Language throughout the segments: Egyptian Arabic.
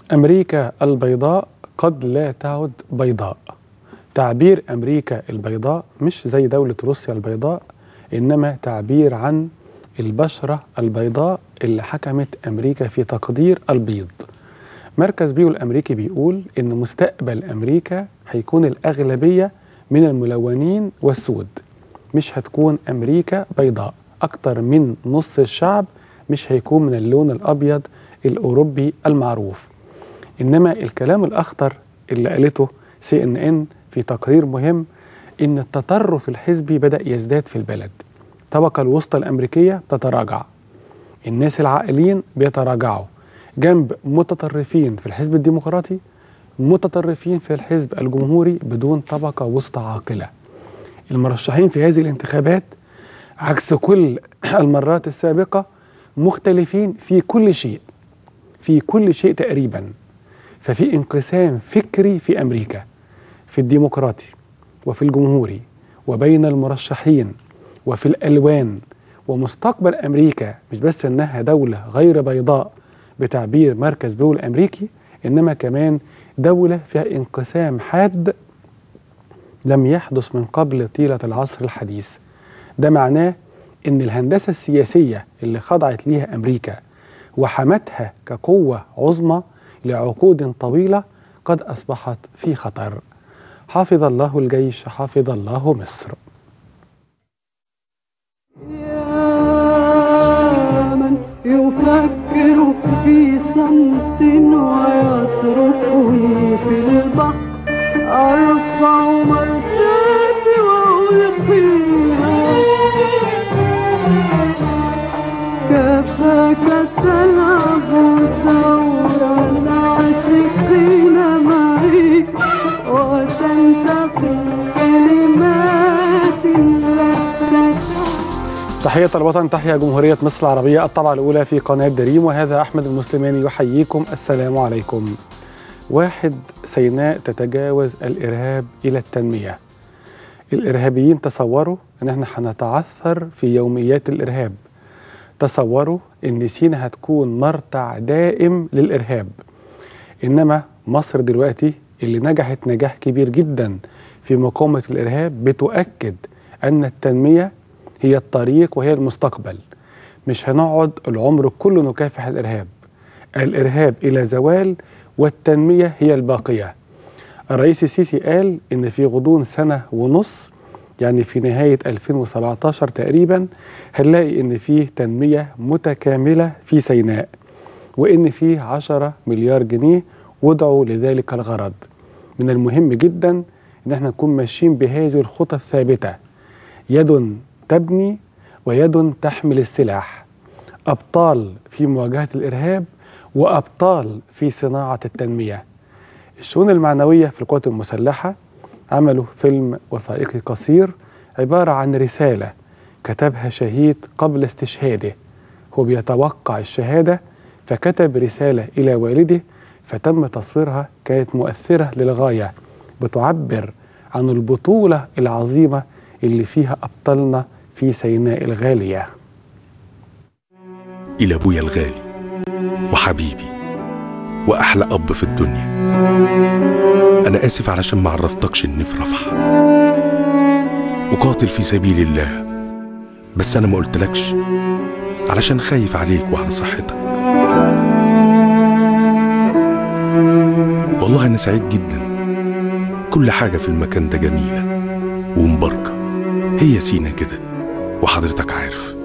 أمريكا البيضاء قد لا تعد بيضاء تعبير أمريكا البيضاء مش زي دولة روسيا البيضاء إنما تعبير عن البشرة البيضاء اللي حكمت أمريكا في تقدير البيض مركز بيو الأمريكي بيقول إن مستقبل أمريكا هيكون الأغلبية من الملونين والسود مش هتكون أمريكا بيضاء أكتر من نص الشعب مش هيكون من اللون الأبيض الأوروبي المعروف إنما الكلام الأخطر اللي قالته سي إن إن في تقرير مهم إن التطرف الحزبي بدأ يزداد في البلد الطبقة الوسطى الأمريكية تتراجع الناس العاقلين بيتراجعوا جنب متطرفين في الحزب الديمقراطي متطرفين في الحزب الجمهوري بدون طبقة وسطى عاقلة المرشحين في هذه الانتخابات عكس كل المرات السابقة مختلفين في كل شيء في كل شيء تقريبا ففي انقسام فكري في أمريكا في الديمقراطي وفي الجمهوري وبين المرشحين وفي الألوان ومستقبل أمريكا مش بس إنها دولة غير بيضاء بتعبير مركز بيو الأمريكي إنما كمان دولة فيها انقسام حاد لم يحدث من قبل طيلة العصر الحديث ده معناه إن الهندسة السياسية اللي خضعت ليها أمريكا وحمتها كقوة عظمى لعقود طويلة قد أصبحت في خطر حافظ الله الجيش حافظ الله مصر يا من يفكر في صمت ويتركني في البحر أرفع مرساتي وألقيها كفاك تلعب ثورة العاشقين معي وتنتقي كلمات لست تحية الوطن تحية جمهورية مصر العربية الطبعة الأولى في قناة دريم وهذا أحمد المسلماني يحييكم السلام عليكم واحد سيناء تتجاوز الإرهاب إلى التنمية الإرهابيين تصوروا أن احنا هنتعثر في يوميات الإرهاب تصوروا أن سينا هتكون مرتع دائم للإرهاب إنما مصر دلوقتي اللي نجحت نجاح كبير جدا في مقاومة الإرهاب بتؤكد أن التنمية هي الطريق وهي المستقبل مش هنقعد العمر كله نكافح الإرهاب الإرهاب إلى زوال والتنمية هي الباقية الرئيس السيسي قال إن في غضون سنة ونص يعني في نهاية 2017 تقريبا هنلاقي إن فيه تنمية متكاملة في سيناء وإن فيه 10 مليار جنيه وضعوا لذلك الغرض من المهم جدا إن احنا نكون ماشيين بهذه الخطى الثابتة يد تبني ويد تحمل السلاح أبطال في مواجهة الإرهاب وأبطال في صناعة التنمية الشؤون المعنوية في القوات المسلحة عملوا فيلم وثائقي قصير عبارة عن رسالة كتبها شهيد قبل استشهاده هو بيتوقع الشهادة فكتب رسالة إلى والده فتم تصويرها كانت مؤثرة للغاية بتعبر عن البطولة العظيمة اللي فيها أبطالنا في سيناء الغالية إلى أبويا الغالي وحبيبي وأحلى أب في الدنيا أنا آسف علشان ما عرفتكش إني في رفح أقاتل في سبيل الله بس أنا ما قلتلكش علشان خايف عليك وعلى صحتك والله أنا سعيد جدا كل حاجة في المكان ده جميلة ومباركة هي سينا كده وحضرتك عارف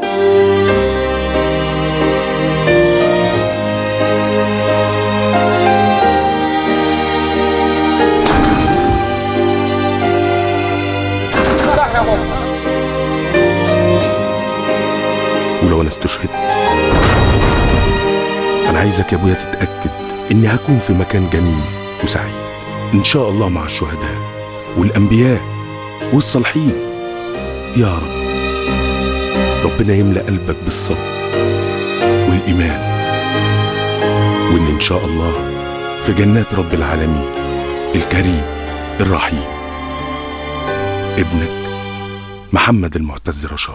افتح يا مصر ولو أنا استشهدت أنا عايزك يا أبويا تتأكد إني هكون في مكان جميل وسعيد إن شاء الله مع الشهداء والأنبياء والصالحين يا رب ربنا يملأ قلبك بالصبر والإيمان وإن إن شاء الله في جنات رب العالمين الكريم الرحيم ابنك محمد المعتز رشاد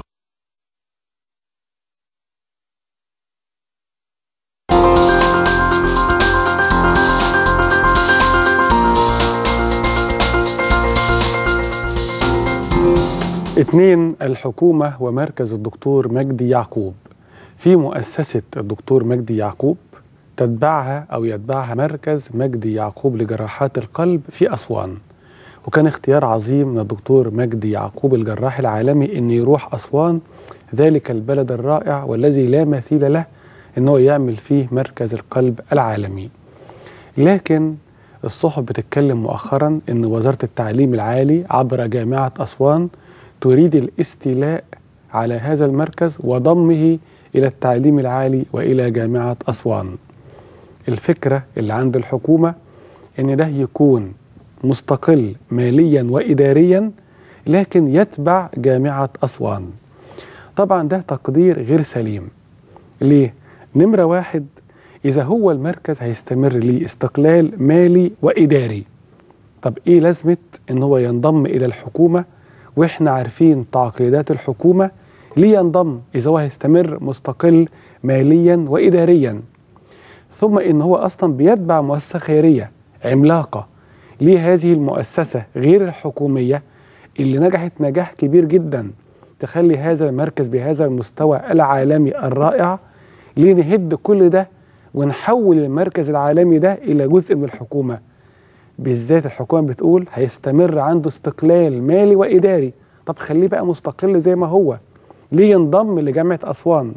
اتنين الحكومة ومركز الدكتور مجدي يعقوب في مؤسسة الدكتور مجدي يعقوب تتبعها أو يتبعها مركز مجدي يعقوب لجراحات القلب في أسوان وكان اختيار عظيم من الدكتور مجدي يعقوب الجراح العالمي أن يروح أسوان ذلك البلد الرائع والذي لا مثيل له أنه يعمل فيه مركز القلب العالمي لكن الصحف بتتكلم مؤخرا أن وزارة التعليم العالي عبر جامعة أسوان تريد الاستيلاء على هذا المركز وضمه إلى التعليم العالي وإلى جامعة أسوان الفكرة اللي عند الحكومة أن ده يكون مستقل ماليا وإداريا لكن يتبع جامعة أسوان طبعا ده تقدير غير سليم ليه؟ نمرة واحد إذا هو المركز هيستمر ليه استقلال مالي وإداري طب إيه لازمة إن هو ينضم إلى الحكومة وإحنا عارفين تعقيدات الحكومة ليه ينضم إذا هو هيستمر مستقل ماليا وإداريا ثم إن هو أصلا بيتبع مؤسسة خيرية عملاقة ليه هذه المؤسسة غير الحكومية اللي نجحت نجاح كبير جدا تخلي هذا المركز بهذا المستوى العالمي الرائع ليه نهد كل ده ونحول المركز العالمي ده إلى جزء من الحكومة بالذات الحكومة بتقول هيستمر عنده استقلال مالي وإداري طب خليه بقى مستقل زي ما هو ليه ينضم لجامعة أسوان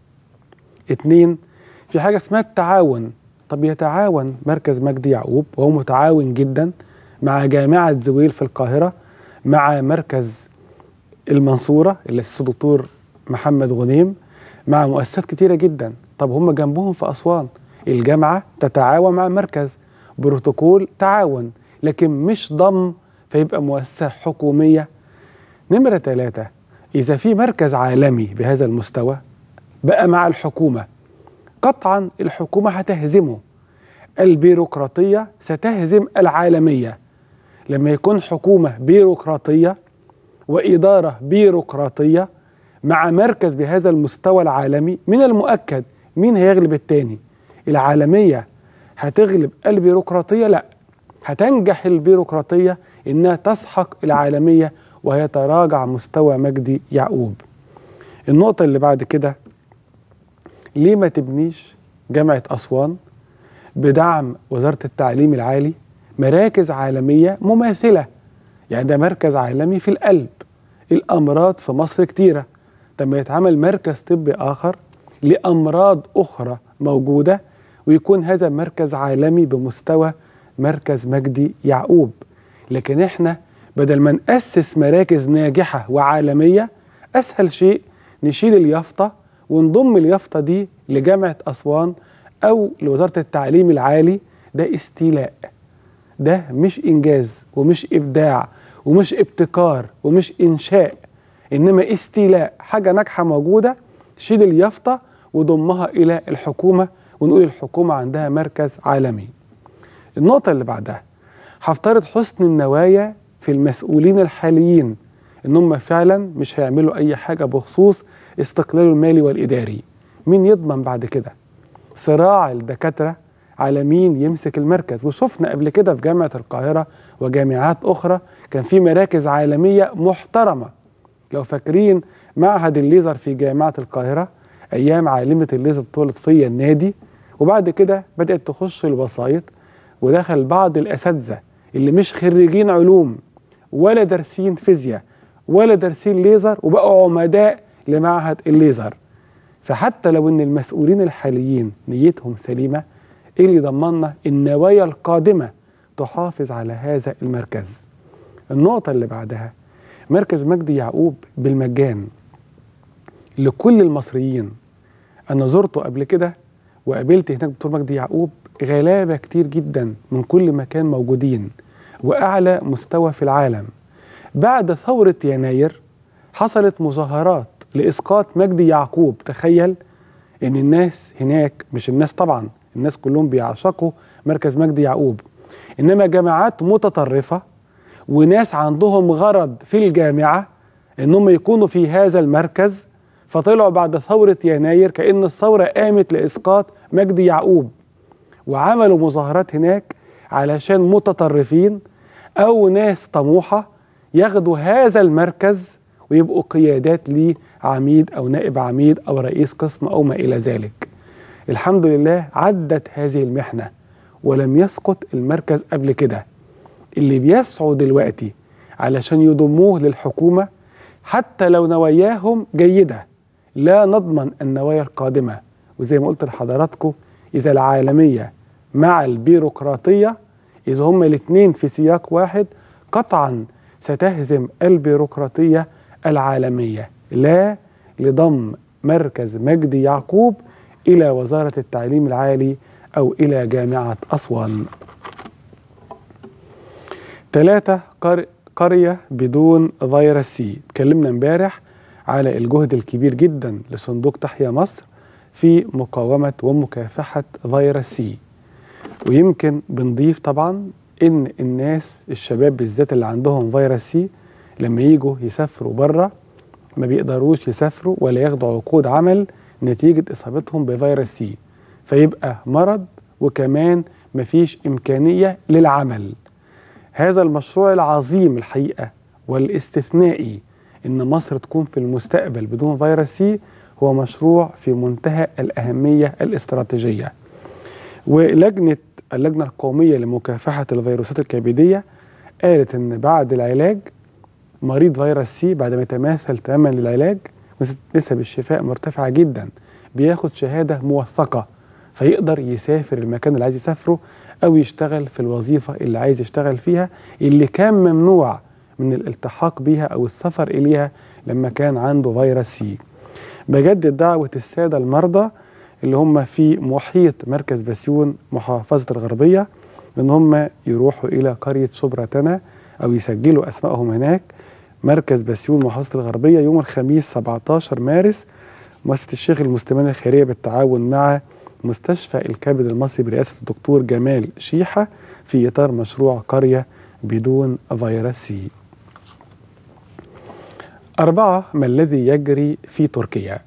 اتنين في حاجة اسمها التعاون طب يتعاون مركز مجدي يعقوب وهو متعاون جدا مع جامعة زويل في القاهرة مع مركز المنصورة اللي أسسه دكتور محمد غنيم مع مؤسسات كتيرة جدا طب هم جنبهم في أسوان الجامعة تتعاون مع المركز بروتوكول تعاون لكن مش ضم فيبقى مؤسسة حكومية نمرة ثلاثة إذا في مركز عالمي بهذا المستوى بقى مع الحكومة قطعا الحكومة هتهزمه البيروقراطية ستهزم العالمية لما يكون حكومة بيروقراطية وإدارة بيروقراطية مع مركز بهذا المستوى العالمي من المؤكد مين هيغلب التاني العالمية هتغلب البيروقراطية لا هتنجح البيروقراطية إنها تسحق العالمية ويتراجع مستوى مجدي يعقوب النقطة اللي بعد كده ليه ما تبنيش جامعة أسوان بدعم وزارة التعليم العالي مراكز عالمية مماثلة يعني ده مركز عالمي في القلب الأمراض في مصر كتيرة لما يتعمل مركز طبي آخر لأمراض أخرى موجودة ويكون هذا مركز عالمي بمستوى مركز مجدي يعقوب لكن احنا بدل ما نأسس مراكز ناجحة وعالمية أسهل شيء نشيل اليافطة ونضم اليافطة دي لجامعة أسوان أو لوزارة التعليم العالي ده استيلاء ده مش إنجاز ومش إبداع ومش ابتكار ومش إنشاء إنما استيلاء حاجة ناجحة موجودة شيل اليافطة وضمها إلى الحكومة ونقول الحكومة عندها مركز عالمي النقطة اللي بعدها هفترض حسن النوايا في المسؤولين الحاليين ان هم فعلا مش هيعملوا اي حاجه بخصوص استقلاله المالي والاداري مين يضمن بعد كده صراع الدكاتره على مين يمسك المركز وشفنا قبل كده في جامعه القاهره وجامعات اخرى كان في مراكز عالميه محترمه لو فاكرين معهد الليزر في جامعه القاهره ايام عالمه الليزر طولت فيا النادي وبعد كده بدات تخش الوسائط ودخل بعض الاساتذه اللي مش خريجين علوم ولا دارسين فيزياء ولا دارسين ليزر وبقوا عمداء لمعهد الليزر فحتى لو ان المسؤولين الحاليين نيتهم سليمه ايه اللي ضمننا النوايا القادمه تحافظ على هذا المركز النقطه اللي بعدها مركز مجدي يعقوب بالمجان لكل المصريين انا زرته قبل كده وقابلت هناك دكتور مجدي يعقوب غلابه كتير جدا من كل مكان موجودين واعلى مستوى في العالم بعد ثوره يناير حصلت مظاهرات لاسقاط مجدي يعقوب تخيل ان الناس هناك مش الناس طبعا الناس كلهم بيعشقوا مركز مجدي يعقوب انما جماعات متطرفه وناس عندهم غرض في الجامعه انهم يكونوا في هذا المركز فطلعوا بعد ثوره يناير كان الثوره قامت لاسقاط مجدي يعقوب وعملوا مظاهرات هناك علشان متطرفين او ناس طموحه ياخدوا هذا المركز ويبقوا قيادات ليه عميد أو نائب عميد أو رئيس قسم أو ما إلى ذلك الحمد لله عدت هذه المحنة ولم يسقط المركز قبل كده اللي بيسعوا دلوقتي علشان يضموه للحكومة حتى لو نواياهم جيدة لا نضمن النوايا القادمة وزي ما قلت لحضراتكم إذا العالمية مع البيروقراطية إذا هما الاثنين في سياق واحد قطعا ستهزم البيروقراطية العالمية لا لضم مركز مجدي يعقوب إلى وزارة التعليم العالي أو إلى جامعة أسوان ثلاثة قر... قرية بدون فيروس سي اتكلمنا امبارح على الجهد الكبير جدا لصندوق تحيا مصر في مقاومة ومكافحة فيروس سي ويمكن بنضيف طبعا ان الناس الشباب بالذات اللي عندهم فيروس سي لما يجوا يسافروا بره ما بيقدروش يسافروا ولا ياخدوا عقود عمل نتيجة إصابتهم بفيروس سي فيبقى مرض وكمان مفيش إمكانية للعمل هذا المشروع العظيم الحقيقة والاستثنائي إن مصر تكون في المستقبل بدون فيروس سي هو مشروع في منتهى الأهمية الاستراتيجية ولجنة اللجنة القومية لمكافحة الفيروسات الكبدية قالت إن بعد العلاج مريض فيروس سي بعد ما يتماثل تماما للعلاج نسب الشفاء مرتفعة جدا بياخد شهادة موثقة فيقدر يسافر المكان اللي عايز يسافره أو يشتغل في الوظيفة اللي عايز يشتغل فيها اللي كان ممنوع من الالتحاق بيها أو السفر إليها لما كان عنده فيروس سي بجدد دعوة السادة المرضى اللي هم في محيط مركز بسيون محافظة الغربية ان هم يروحوا الى قرية شبرتنا او يسجلوا اسمائهم هناك مركز بسيون محافظة الغربية يوم الخميس 17 مارس مؤسسة الشيخ المسلمين الخيرية بالتعاون مع مستشفى الكبد المصري برئاسة الدكتور جمال شيحة في إطار مشروع قرية بدون فيروس سي أربعة ما الذي يجري في تركيا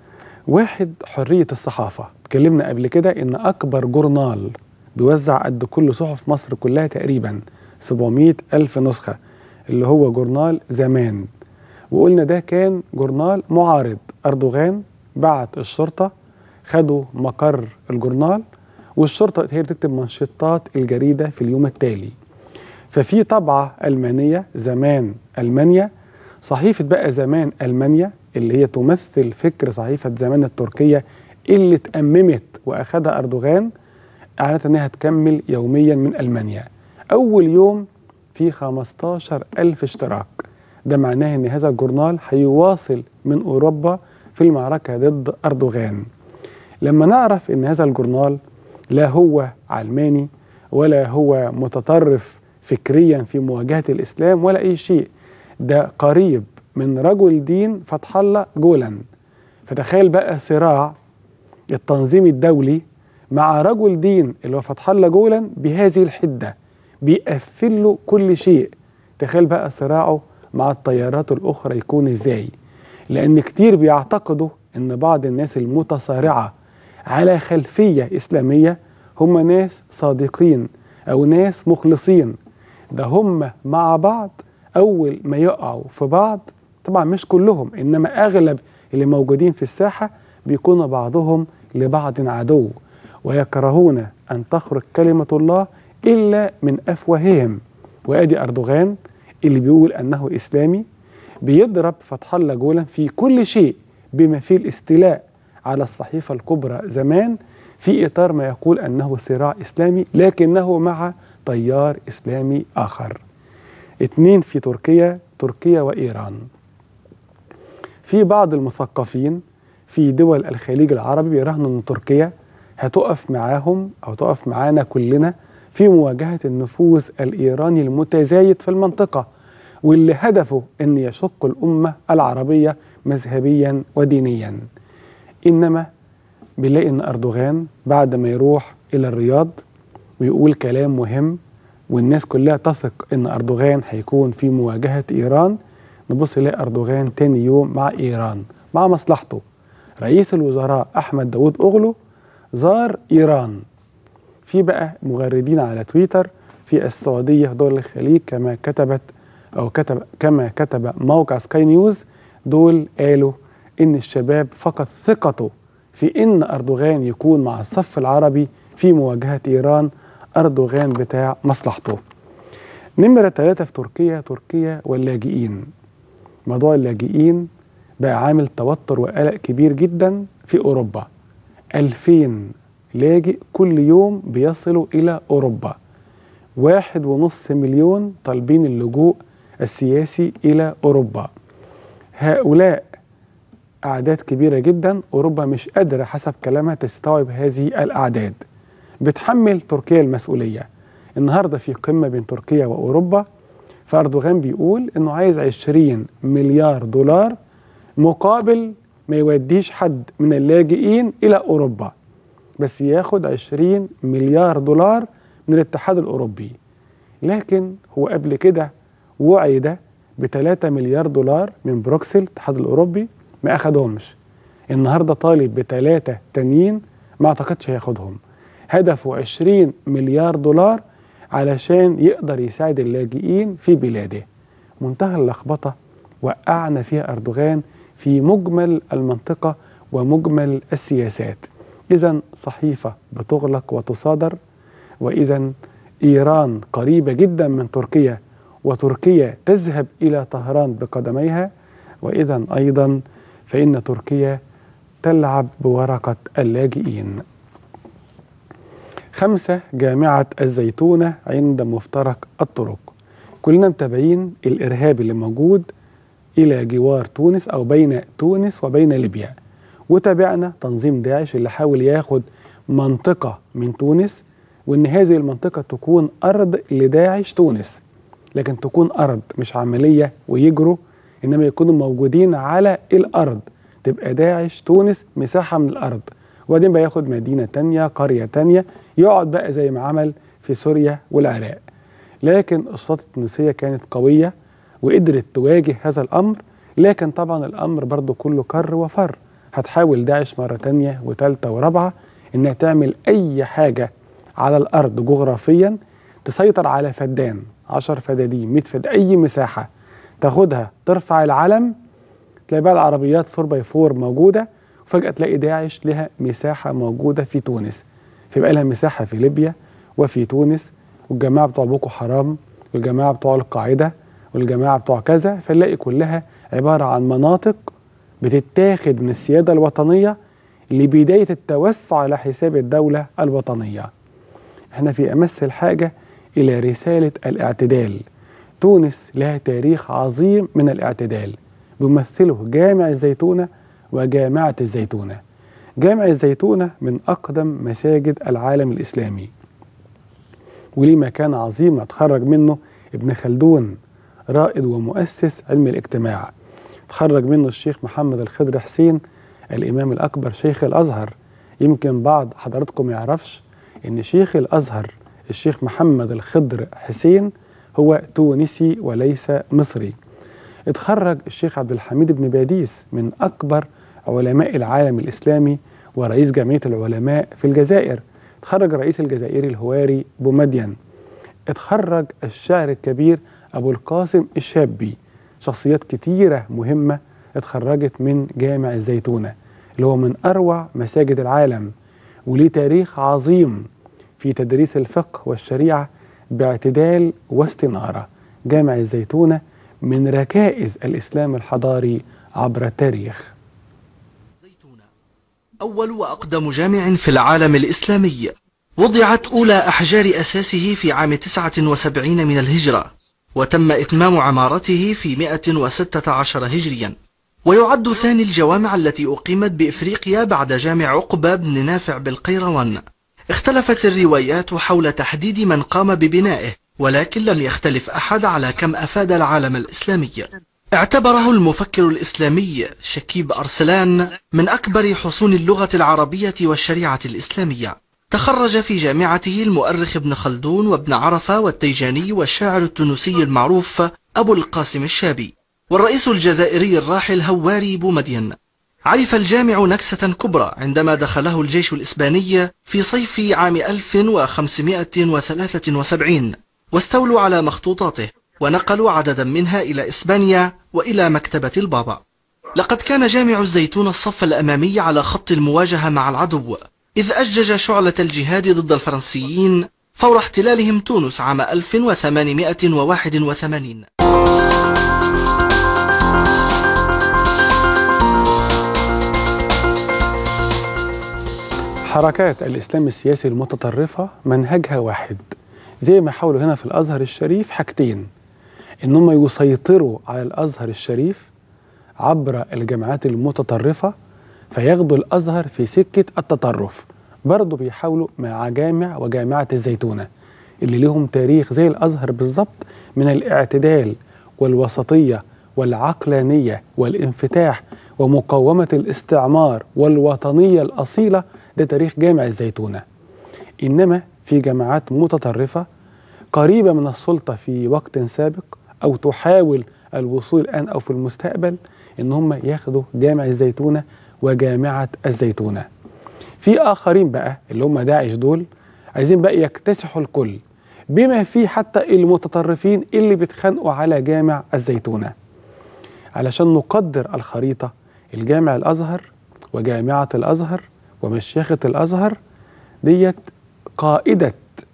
واحد حرية الصحافة اتكلمنا قبل كده إن أكبر جورنال بيوزع قد كل صحف مصر كلها تقريبا 700 ألف نسخة اللي هو جورنال زمان وقلنا ده كان جورنال معارض أردوغان بعت الشرطة خدوا مقر الجورنال والشرطة هي اللي تكتب منشطات الجريدة في اليوم التالي ففي طبعة ألمانية زمان ألمانيا صحيفة بقى زمان ألمانيا اللي هي تمثل فكر صحيفة زمان التركية اللي اتأممت وأخدها أردوغان أعلنت أنها تكمل يوميا من ألمانيا أول يوم في 15 ألف اشتراك ده معناه أن هذا الجورنال هيواصل من أوروبا في المعركة ضد أردوغان لما نعرف أن هذا الجورنال لا هو علماني ولا هو متطرف فكريا في مواجهة الإسلام ولا أي شيء ده قريب من رجل دين فتح الله جولان فتخيل بقى صراع التنظيم الدولي مع رجل دين اللي هو فتح الله جولان بهذه الحده بيقفل له كل شيء تخيل بقى صراعه مع التيارات الاخرى يكون ازاي لان كتير بيعتقدوا ان بعض الناس المتصارعه على خلفيه اسلاميه هم ناس صادقين او ناس مخلصين ده هم مع بعض اول ما يقعوا في بعض طبعا مش كلهم انما اغلب اللي موجودين في الساحه بيكون بعضهم لبعض عدو ويكرهون ان تخرج كلمه الله الا من افواههم وادي اردوغان اللي بيقول انه اسلامي بيضرب فتح الله جولا في كل شيء بما فيه الاستيلاء على الصحيفه الكبرى زمان في اطار ما يقول انه صراع اسلامي لكنه مع تيار اسلامي اخر. اتنين في تركيا تركيا وايران. في بعض المثقفين في دول الخليج العربي بيراهنوا ان تركيا هتقف معاهم او تقف معانا كلنا في مواجهه النفوذ الايراني المتزايد في المنطقه واللي هدفه ان يشق الامه العربيه مذهبيا ودينيا. انما بنلاقي ان اردوغان بعد ما يروح الى الرياض ويقول كلام مهم والناس كلها تثق ان اردوغان هيكون في مواجهه ايران نبص نلاقي اردوغان تاني يوم مع ايران مع مصلحته رئيس الوزراء احمد داوود اوغلو زار ايران في بقى مغردين على تويتر في السعوديه دول الخليج كما كتبت او كتب كما كتب موقع سكاي نيوز دول قالوا إن الشباب فقد ثقته في إن أردوغان يكون مع الصف العربي في مواجهة إيران أردوغان بتاع مصلحته نمرة ثلاثة في تركيا تركيا واللاجئين موضوع اللاجئين بقى عامل توتر وقلق كبير جدا في أوروبا 2000 لاجئ كل يوم بيصلوا إلى أوروبا واحد ونص مليون طالبين اللجوء السياسي إلى أوروبا هؤلاء أعداد كبيرة جدا أوروبا مش قادرة حسب كلامها تستوعب هذه الأعداد بتحمل تركيا المسؤولية النهاردة في قمة بين تركيا وأوروبا فأردوغان بيقول إنه عايز 20 مليار دولار مقابل ما يوديش حد من اللاجئين إلى أوروبا بس ياخد 20 مليار دولار من الاتحاد الأوروبي لكن هو قبل كده وعد ب 3 مليار دولار من بروكسل الاتحاد الأوروبي ما أخدهمش النهارده طالب بثلاثة تانيين ما أعتقدش هياخدهم هدفه 20 مليار دولار علشان يقدر يساعد اللاجئين في بلاده منتهى اللخبطة وقعنا فيها أردوغان في مجمل المنطقة ومجمل السياسات إذا صحيفة بتغلق وتصادر وإذا إيران قريبة جدا من تركيا وتركيا تذهب إلى طهران بقدميها وإذا أيضا فإن تركيا تلعب بورقة اللاجئين خمسة جامعة الزيتونة عند مفترق الطرق كلنا متابعين الإرهاب اللي موجود إلى جوار تونس أو بين تونس وبين ليبيا وتابعنا تنظيم داعش اللي حاول ياخد منطقة من تونس وإن هذه المنطقة تكون أرض لداعش تونس لكن تكون أرض مش عملية ويجروا إنما يكونوا موجودين على الأرض تبقى داعش تونس مساحة من الأرض وبعدين بقى ياخد مدينة تانية قرية تانية يقعد بقى زي ما عمل في سوريا والعراق لكن السلطات التونسية كانت قوية وقدرت تواجه هذا الأمر لكن طبعا الأمر برضو كله كر وفر هتحاول داعش مرة تانية وتالتة ورابعة إنها تعمل أي حاجة على الأرض جغرافيا تسيطر على فدان 10 فدادين 100 فدان أي مساحة تاخدها ترفع العلم تلاقي بقى العربيات 4 باي 4 موجودة وفجأة تلاقي داعش لها مساحة موجودة في تونس فيبقى لها مساحة في ليبيا وفي تونس والجماعة بتوع بوكو حرام والجماعة بتوع القاعدة والجماعة بتوع كذا فنلاقي كلها عبارة عن مناطق بتتاخد من السيادة الوطنية لبداية التوسع على حساب الدولة الوطنية احنا في أمس الحاجة إلى رسالة الاعتدال تونس لها تاريخ عظيم من الاعتدال بيمثله جامع الزيتونة وجامعة الزيتونة جامع الزيتونة من أقدم مساجد العالم الإسلامي وليه مكان عظيم اتخرج منه ابن خلدون رائد ومؤسس علم الاجتماع تخرج منه الشيخ محمد الخضر حسين الإمام الأكبر شيخ الأزهر يمكن بعض حضراتكم يعرفش إن شيخ الأزهر الشيخ محمد الخضر حسين هو تونسي وليس مصري اتخرج الشيخ عبد الحميد بن باديس من أكبر علماء العالم الإسلامي ورئيس جمعية العلماء في الجزائر اتخرج الرئيس الجزائري الهواري بومدين اتخرج الشاعر الكبير أبو القاسم الشابي شخصيات كتيرة مهمة اتخرجت من جامع الزيتونة اللي هو من أروع مساجد العالم وليه تاريخ عظيم في تدريس الفقه والشريعة باعتدال واستنارة جامع الزيتونة من ركائز الإسلام الحضاري عبر التاريخ زيتونة أول وأقدم جامع في العالم الإسلامي وضعت أولى أحجار أساسه في عام 79 من الهجرة وتم إتمام عمارته في 116 هجريا ويعد ثاني الجوامع التي أقيمت بإفريقيا بعد جامع عقبة بن نافع بالقيروان اختلفت الروايات حول تحديد من قام ببنائه ولكن لم يختلف أحد على كم أفاد العالم الإسلامي اعتبره المفكر الإسلامي شكيب أرسلان من أكبر حصون اللغة العربية والشريعة الإسلامية تخرج في جامعته المؤرخ ابن خلدون وابن عرفة والتيجاني والشاعر التونسي المعروف أبو القاسم الشابي والرئيس الجزائري الراحل هواري بومدين عرف الجامع نكسة كبرى عندما دخله الجيش الإسباني في صيف عام 1573 واستولوا على مخطوطاته ونقلوا عددا منها إلى إسبانيا وإلى مكتبة البابا لقد كان جامع الزيتون الصف الأمامي على خط المواجهة مع العدو إذ أجج شعلة الجهاد ضد الفرنسيين فور احتلالهم تونس عام 1881 حركات الإسلام السياسي المتطرفة منهجها واحد زي ما حاولوا هنا في الأزهر الشريف حاجتين إن هم يسيطروا على الأزهر الشريف عبر الجامعات المتطرفة فياخدوا الأزهر في سكة التطرف برضه بيحاولوا مع جامع وجامعة الزيتونة اللي لهم تاريخ زي الأزهر بالظبط من الاعتدال والوسطية والعقلانية والانفتاح ومقاومة الاستعمار والوطنية الأصيلة ده تاريخ جامع الزيتونة إنما في جماعات متطرفة قريبة من السلطة في وقت سابق أو تحاول الوصول الآن أو في المستقبل إن هم ياخدوا جامع الزيتونة وجامعة الزيتونة في آخرين بقى اللي هم داعش دول عايزين بقى يكتسحوا الكل بما فيه حتى المتطرفين اللي بيتخانقوا على جامع الزيتونة علشان نقدر الخريطة الجامع الأزهر وجامعة الأزهر ومشيخة الأزهر ديت قائدة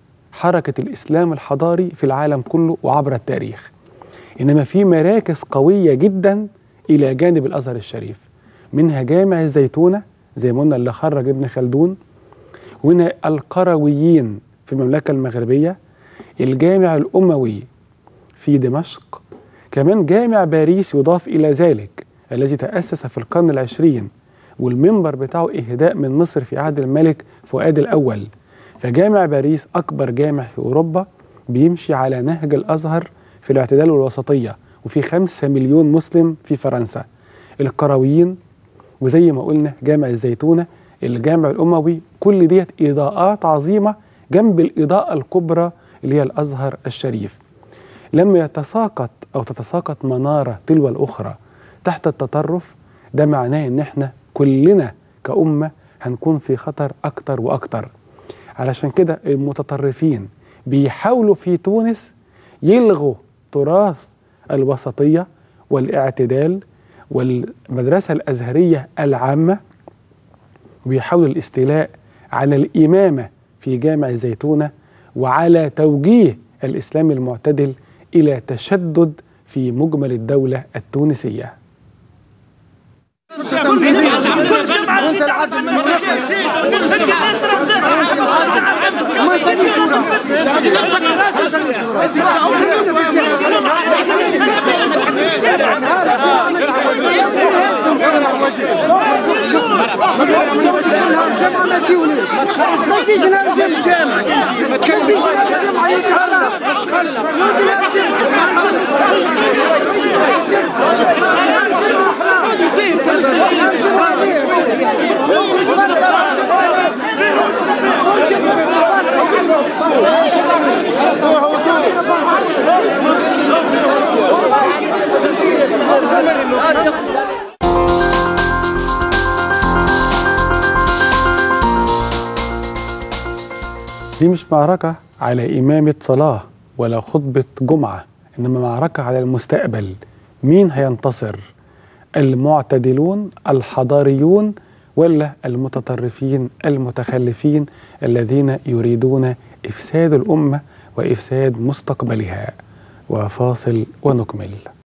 حركة الإسلام الحضاري في العالم كله وعبر التاريخ إنما في مراكز قوية جدا إلى جانب الأزهر الشريف منها جامع الزيتونة زي ما قلنا اللي خرج ابن خلدون ومنها القرويين في المملكة المغربية الجامع الأموي في دمشق كمان جامع باريس يضاف إلى ذلك الذي تأسس في القرن العشرين والمنبر بتاعه إهداء من مصر في عهد الملك فؤاد الأول فجامع باريس أكبر جامع في أوروبا بيمشي على نهج الأزهر في الاعتدال والوسطية وفي خمسة مليون مسلم في فرنسا القرويين وزي ما قلنا جامع الزيتونة الجامع الأموي كل ديت إضاءات عظيمة جنب الإضاءة الكبرى اللي هي الأزهر الشريف لما يتساقط أو تتساقط منارة تلو الأخرى تحت التطرف ده معناه إن إحنا كلنا كأمة هنكون في خطر أكتر وأكتر علشان كده المتطرفين بيحاولوا في تونس يلغوا تراث الوسطية والاعتدال والمدرسة الأزهرية العامة وبيحاولوا الاستيلاء على الإمامة في جامع الزيتونة وعلى توجيه الإسلام المعتدل إلى تشدد في مجمل الدولة التونسية ما تجيونيش ما تجيش نرجع الجامع ما تجيش نرجع دي مش معركة على إمامة صلاة ولا خطبة جمعة إنما معركة على المستقبل مين هينتصر المعتدلون الحضاريون ولا المتطرفين المتخلفين الذين يريدون إفساد الأمة وإفساد مستقبلها وفاصل ونكمل